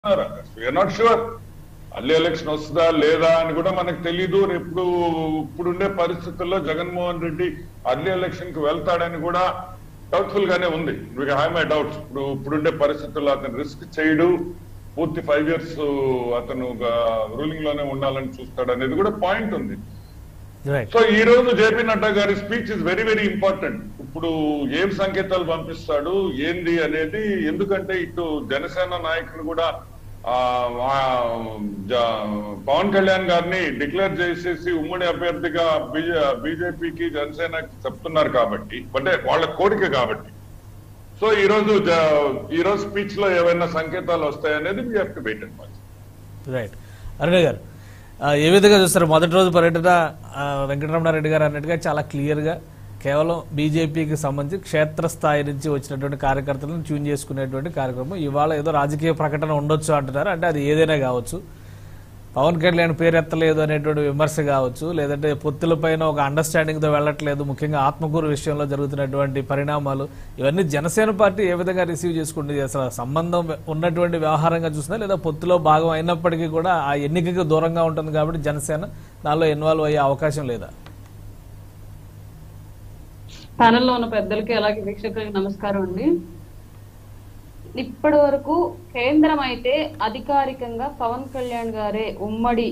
We are not sure అల్లీ election వస్తుందా లేదా అని కూడా మనకు తెలీదు ఇప్పుడు ఇప్పుడుండే పరిస్థితుల్లో జగన్మోహన్ రెడ్డి అర్లీ ఎలక్షన్ కి వెళ్తాడని కూడా డౌట్ఫుల్ గానే ఉంది హ్యావ్ మై డౌట్స్ ఇప్పుడు ఇప్పుడుండే పరిస్థితుల్లో అతను రిస్క్ చేయడు పూర్తి ఫైవ్ ఇయర్స్ అతను రూలింగ్ లోనే ఉండాలని చూస్తాడు అనేది కూడా పాయింట్ ఉంది రైట్ సో ఈ రోజు జేపీ నడ్డా గారి speech is very very important ఇప్పుడు ఏం సంకేతాలు పంపిస్తాడు ఏంది అనేది ఎందుకంటే ఇటు జనసేన నాయకులు కూడా ఆ, ఆ, జ- పవన్ కళ్యాణ్ గారిని డిక్లేర్ చేసేసి ఉమ్మడి అభ్యర్థిగా బీజేపీకి జనసేనకి చెప్తున్నారు కాబట్టి అంటే వాళ్ళ కోరిక కాబట్టి సో ఈ రోజు జ- ఈ రోజు స్పీచ్ లో ఏమైనా సంకేతాలు వస్తాయనేది we have to wait and watch right Aruna గారు ఆ, ఏ విధంగా చూస్తారు మొదటి రోజు పర్యటన ఆ, వెంకటరమణారెడ్డి గారు అన్నట్టుగా చాలా క్లియర్గా కేవలం బీజేపీకి సంబంధించి క్షేత్రస్థాయి నుంచి వచ్చినటువంటి కార్యకర్తలను ట్యూన్ చేసుకునేటువంటి కార్యక్రమం ఇవాళ ఏదో రాజకీయ ప్రకటన ఉండొచ్చు అంటున్నారు అంటే అది ఏదైనా కావచ్చు పవన్ కళ్యాణ్ పేరు ఎత్తలేదు అనేటువంటి విమర్శ కావచ్చు లేదంటే పొత్తుల పైన ఒక అండర్స్టాండింగ్ తో వెళ్ళట్లేదు ముఖ్యంగా ఆత్మకూరు విషయంలో జరుగుతున్నటువంటి పరిణామాలు ఇవన్నీ జనసేన పార్టీ ఏ విధంగా రిసీవ్ చేసుకుంటుంది అసలు సంబంధం ఉన్నటువంటి వ్యవహారంగా చూసినా లేదా పొత్తులో భాగం అయినప్పటికీ కూడా ఆ ఎన్నికకి దూరంగా ఉంటుంది కాబట్టి జనసేన దానిలో ఇన్వాల్వ్ అయ్యే అవకాశం లేదా ప్యానెల్లో ఉన్న పెద్దలకి అలాగే వీక్షకులకి నమస్కారం అండి ఇప్పటి వరకు కేంద్రం అయితే అధికారికంగా పవన్ కళ్యాణ్ గారే ఉమ్మడి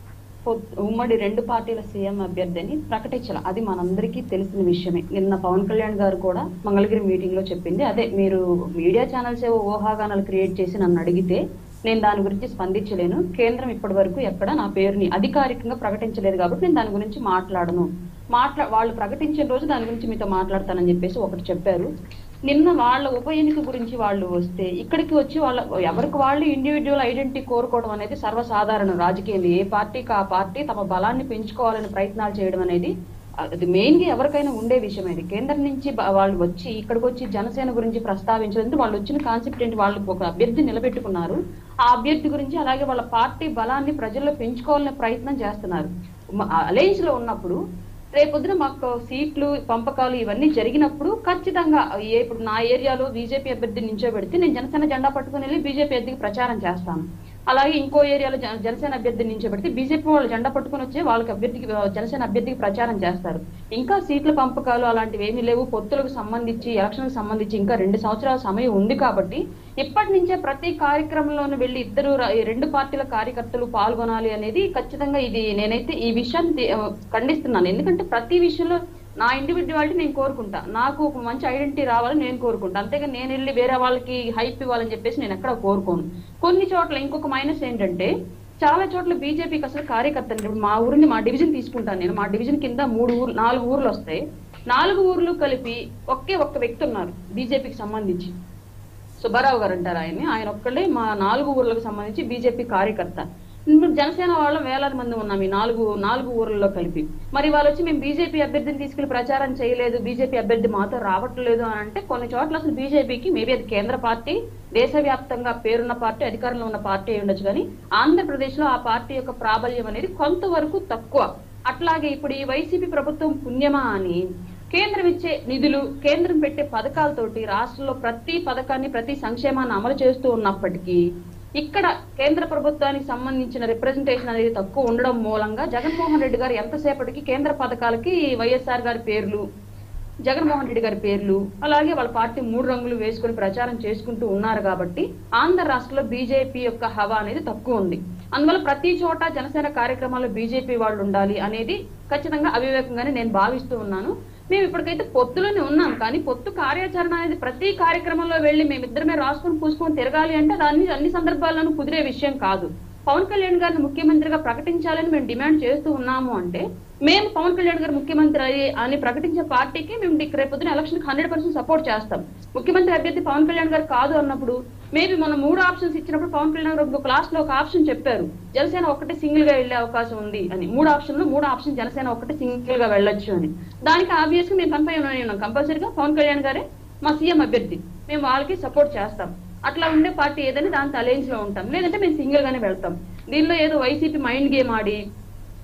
పొత్- ఉమ్మడి రెండు పార్టీల సీఎం అభ్యర్థిని ప్రకటించాల అది మనందరికీ తెలిసిన విషయమే నిన్న పవన్ కళ్యాణ్ గారు కూడా మంగళగిరి మీటింగ్ లో చెప్పింది అదే మీరు మీడియా ఛానల్స్ ఏవో ఊహాగానాలు క్రియేట్ చేసి నన్ను అడిగితే నేను దాని గురించి స్పందించలేను కేంద్రం ఇప్పటి వరకు ఎక్కడ నా పేరుని అధికారికంగా ప్రకటించలేదు కాబట్టి నేను దాని గురించి మాట్లాడను మాట్లా వాళ్ళు ప్రకటించిన రోజు దాని గురించి మీతో మాట్లాడతానని చెప్పేసి ఒకటి చెప్పారు నిన్న వాళ్ళ ఉప ఎన్నిక గురించి వాళ్ళు వస్తే ఇక్కడికి వచ్చి వాళ్ళ ఎవరికి వాళ్ళు ఇండివిజువల్ ఐడెంటిటీ కోరుకోవడం అనేది సర్వసాధారణం రాజకీయం ఏ పార్టీకి ఆ పార్టీ తమ బలాన్ని పెంచుకోవాలని ప్రయత్నాలు చేయడం అనేది అది మెయిన్ గా ఎవరికైనా ఉండే విషయం ఇది కేంద్రం నుంచి బ- వాళ్ళు వచ్చి ఇక్కడికి వచ్చి జనసేన గురించి ప్రస్తావించడం వాళ్ళు వచ్చిన కాన్సెప్ట్ ఏంటి వాళ్ళు ఒక అభ్యర్థి నిలబెట్టుకున్నారు ఆ అభ్యర్థి గురించి అలాగే వాళ్ళ పార్టీ బలాన్ని ప్రజల్లో పెంచుకోవాలనే ప్రయత్నం చేస్తున్నారు అలయన్స్ లో ఉన్నప్పుడు రేపొద్దున మాకు సీట్లు పంపకాలు ఇవన్నీ జరిగినప్పుడు ఖచ్చితంగా ఏ ఇప్పుడు నా ఏరియాలో బీజేపీ అభ్యర్థి నించోబెడితే నేను జనసేన జెండా పట్టుకుని వెళ్ళి బీజేపీ అభ్యర్థికి ప్రచారం చేస్తాను అలాగే ఇంకో ఏరియాలో జన- జనసేన అభ్యర్థి నించోబెడితే బీజేపీ వాళ్ళు జెండా పట్టుకుని వచ్చి వాళ్ళకి అభ్యర్థికి జనసేన అభ్యర్థికి ప్రచారం చేస్తారు ఇంకా సీట్ల పంపకాలు అలాంటివి ఏమీ లేవు పొత్తులకు సంబంధించి ఎలక్షన్ సంబంధించి ఇంకా రెండు సంవత్సరాల సమయం ఉంది కాబట్టి ఇప్పటి నుంచే ప్రతి కార్యక్రమంలోనూ వెళ్ళి ఇద్దరు రా- ఈ రెండు పార్టీల కార్యకర్తలు పాల్గొనాలి అనేది ఖచ్చితంగా ఇది నేనైతే ఈ విషయాన్ని తి- ఆ, ఖండిస్తున్నాను ఎందుకంటే ప్రతి విషయంలో నా ఇండివిజువాలిటీ నేను కోరుకుంటా నాకు ఒక మంచి ఐడెంటిటీ రావాలని నేను కోరుకుంటా అంతేగాని నేను వెళ్ళి వేరే వాళ్ళకి హైప్ ఇవ్వాలని చెప్పేసి నేను ఎక్కడ కోరుకోను కొన్ని చోట్ల ఇంకొక మైనస్ ఏంటంటే చాలా చోట్ల బీజేపీకి అసలు కార్యకర్తలు ఇప్పుడు మా ఊరిని మా డివిజన్ తీసుకుంటాను నేను మా డివిజన్ కింద మూడు ఊర్లు నాలుగు ఊర్లు వస్తాయి నాలుగు ఊర్లు కలిపి ఒకే ఒక్క వ్యక్తి ఉన్నారు బీజేపీకి సంబంధించి సుబ్బారావు గారు అంటారు ఆయన్ని ఆయన ఒక్కళ్ళే మా నాలుగు ఊర్లకు సంబంధించి బీజేపీ కార్యకర్త ఇప్పుడు జనసేన వాళ్ళం వేలాది మంది ఉన్నాం ఈ నాలుగు నాలుగు ఊర్లలో కలిపి మరి వాళ్ళు వచ్చి మేము బీజేపీ అభ్యర్థిని తీసుకెళ్లి ప్రచారం చేయలేదు బీజేపీ అభ్యర్థి మాతో రావట్లేదు అని అంటే కొన్ని చోట్ల అసలు బీజేపీకి మేబీ అది కేంద్ర పార్టీ దేశవ్యాప్తంగా పేరున్న పార్టీ అధికారంలో ఉన్న పార్టీ అయి ఉండొచ్చు కానీ ఆంధ్రప్రదేశ్ లో ఆ పార్టీ యొక్క ప్రాబల్యం అనేది కొంతవరకు తక్కువ అట్లాగే ఇప్పుడు ఈ వైసీపీ ప్రభుత్వం పుణ్యమా అని కేంద్రం ఇచ్చే నిధులు కేంద్రం పెట్టే పథకాలతోటి రాష్ట్రంలో ప్రతి పథకాన్ని ప్రతి సంక్షేమాన్ని అమలు చేస్తూ ఉన్నప్పటికీ ఇక్కడ కేంద్ర ప్రభుత్వానికి సంబంధించిన రిప్రజెంటేషన్ అనేది తక్కువ ఉండడం మూలంగా జగన్మోహన్ రెడ్డి గారు ఎంతసేపటికి కేంద్ర పథకాలకి వైఎస్ఆర్ గారి పేర్లు జగన్మోహన్ రెడ్డి గారి పేర్లు అలాగే వాళ్ళ పార్టీ మూడు రంగులు వేసుకుని ప్రచారం చేసుకుంటూ ఉన్నారు కాబట్టి ఆంధ్ర రాష్ట్రంలో బీజేపీ యొక్క హవా అనేది తక్కువ ఉంది అందువల్ల ప్రతి చోట జనసేన కార్యక్రమాల్లో బీజేపీ వాళ్ళు ఉండాలి అనేది ఖచ్చితంగా అవివేకంగానే నేను భావిస్తూ ఉన్నాను మేము ఇప్పటికైతే పొత్తులోనే ఉన్నాం కానీ పొత్తు కార్యాచరణ అనేది ప్రతి కార్యక్రమంలో వెళ్ళి మేమిద్దరమే రాసుకొని పూసుకొని తిరగాలి అంటే దాన్ని అన్ని సందర్భాల్లోనూ కుదిరే విషయం కాదు పవన్ కళ్యాణ్ గారిని ముఖ్యమంత్రిగా ప్రకటించాలని మేము డిమాండ్ చేస్తూ ఉన్నాము అంటే మేము పవన్ కళ్యాణ్ గారు ముఖ్యమంత్రి అయ్యి అని ప్రకటించే పార్టీకి మేము డి- రేపొద్దున ఎలక్షన్ హండ్రెడ్ పర్సెంట్ సపోర్ట్ చేస్తాం ముఖ్యమంత్రి అభ్యర్థి పవన్ కళ్యాణ్ గారు కాదు అన్నప్పుడు మేబీ మన మూడు ఆప్షన్స్ ఇచ్చినప్పుడు పవన్ కళ్యాణ్ గారు ఒక లాస్ట్ లో ఒక ఆప్షన్ చెప్పారు జనసేన ఒక్కటే సింగిల్ గా వెళ్లే అవకాశం ఉంది అని మూడు ఆప్షన్లు మూడు ఆప్షన్ జనసేన ఒక్కటే సింగిల్ గా వెళ్ళొచ్చు అని దానికి ఆబ్వియస్ గా మేము కన్ఫర్మ్ ఉన్నాం కంపల్సరీగా పవన్ కళ్యాణ్ గారే మా సీఎం అభ్యర్థి మేము వాళ్ళకి సపోర్ట్ చేస్తాం అట్లా ఉండే పార్టీ ఏదైనా దాంతో అలయన్స్ లో ఉంటాం లేదంటే మేము సింగిల్ గానే వెళ్తాం దీనిలో ఏదో వైసీపీ మైండ్ గేమ్ ఆడి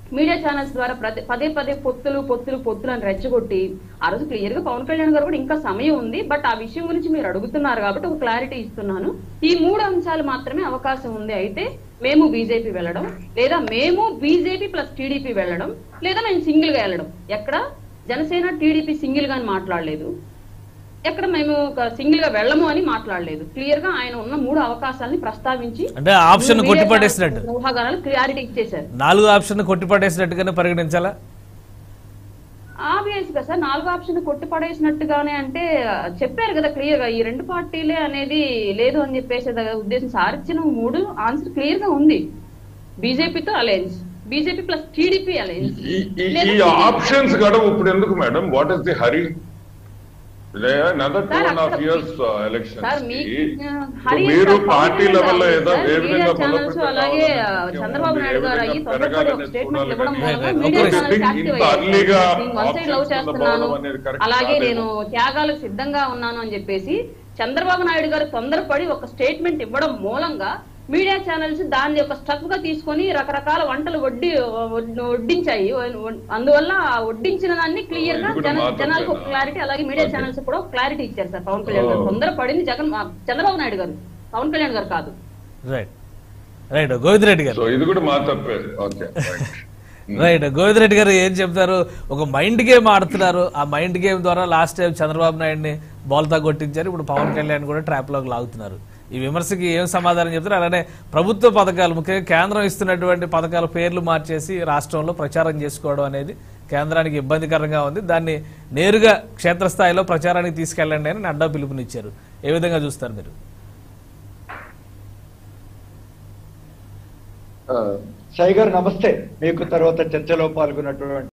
మీడియా ఛానల్స్ ద్వారా ప్రతి పదే పదే పొత్తులు పొత్తులు పొత్తులు అని రెచ్చగొట్టి ఆ రోజు క్లియర్ గా పవన్ కళ్యాణ్ గారు కూడా ఇంకా సమయం ఉంది బట్ ఆ విషయం గురించి మీరు అడుగుతున్నారు కాబట్టి ఒక క్లారిటీ ఇస్తున్నాను ఈ మూడు అంశాలు మాత్రమే అవకాశం ఉంది అయితే మేము బీజేపీ వెళ్ళడం లేదా మేము బీజేపీ ప్లస్ టీడీపీ వెళ్ళడం లేదా మేము సింగిల్ గా వెళ్ళడం ఎక్కడ జనసేన టీడీపీ సింగిల్ గా అని మాట్లాడలేదు ఎక్కడ మేము సింగిల్ గా వెళ్ళము అని మాట్లాడలేదు క్లియర్ గా ఆయన ఉన్న మూడు అవకాశాలని ప్రస్తావించి అంటే ఆ ఆప్షన్ మీడియా కొట్టిపడేసినట్టు. ఛానల్స్ ఊహాగానాలు క్లారిటీ ఇచ్చేశారు నాలుగు ఆప్షన్ కొట్టిపడేసినట్టుగానే పరిగణించాలా ఆబ్వియస్ గా సార్ నాలుగో ఆప్షన్ కొట్టి పడేసినట్టుగానే అంటే ఆ, చెప్పారు కదా క్లియర్ గా ఈ రెండు పార్టీలే అనేది లేదు అని చెప్పేసి అది ఉద్దేశం సార్ ఇచ్చిన మూడు ఆన్సర్ క్లియర్ గా ఉంది బీజేపీతో alliance BJP plus TDP alliance ఈ- ఈ- ఈ ఆప్షన్స్ గడవు ఇప్పుడు ఎందుకు madam what is the hurry another two sir, and half అక్కడ ఇయర్స్ సార్ ఎలక్షన్ మీ ఆ, హరి మీరు సార్, పార్టీ పవన్ లెవెల్లో కళ్యాణ్ ఏదో గారు ఏ సార్, విధంగా మీడియా ఛానల్స్ బలోపేతం అలాగే ఆ, కావాలని చంద్రబాబు నాయుడు గారు అయ్యి విధంగా తొందరపడి ఒక పెరగాలని స్టేట్మెంట్ ఇవ్వడం చూడాలి మూలంగా కానీ మీడియా ఒక ఛానల్స్ ఇంత యాక్టివ్ earlyగా అయ్యారు నేను వన్ సైడ్ లవ్ options చేస్తున్నాను పోవడం అనేది correct అలాగే కాదేమో. నేను త్యాగాలకు సిద్ధంగా ఉన్నాను అని చెప్పేసి చంద్రబాబు నాయుడు గారు తొందరపడి ఒక స్టేట్మెంట్ ఇవ్వడం మూలంగా మీడియా ఛానల్స్ దాన్ని ఒక స్టఫ్ గా తీసుకొని రకరకాల వంటలు వడ్డి వడ్- వడ్డించాయి అందువల్ల ఆ వడ్డించిన దాన్ని క్లియర్ గా ఇది కూడా జన మాత్రమేనా? జనాలకు ఒక క్లారిటీ అలాగే మీడియా Okay. ఛానల్స్ కూడా ఒక క్లారిటీ ఇచ్చారు సార్ పవన్ కళ్యాణ్ గారు Oh. తొందరపడింది జగన్ ఆ, చంద్రబాబు నాయుడు గారు పవన్ కళ్యాణ్ గారు కాదు రైట్ రైట్ గోవింద్ రెడ్డి గారు సో ఇది కూడా మా తప్పే ఓకే రైట్ గోవింద్ రెడ్డి గారు ఏం చెప్తారు ఒక మైండ్ గేమ్ ఆడుతున్నారు ఆ మైండ్ గేమ్ ద్వారా లాస్ట్ టైం చంద్రబాబు నాయుడిని బోల్తా కొట్టించారు ఇప్పుడు పవన్ కళ్యాణ్ కూడా ట్రాప్ లోకి లాగుతున్నారు ఈ విమర్శకి ఏం సమాధానం చెప్తారు అలానే ప్రభుత్వ పథకాలు ముఖ్యంగా కేంద్రం ఇస్తున్నటువంటి పథకాల పేర్లు మార్చేసి రాష్ట్రంలో ప్రచారం చేసుకోవడం అనేది కేంద్రానికి ఇబ్బందికరంగా ఉంది దాన్ని నేరుగా క్షేత్రస్థాయిలో ప్రచారానికి తీసుకెళ్ళండి అని నడ్డా పిలుపునిచ్చారు ఏ విధంగా చూస్తారు మీరు సాయి గారు నమస్తే మీకు తర్వాత చర్చలో పాల్గొన్నటువంటి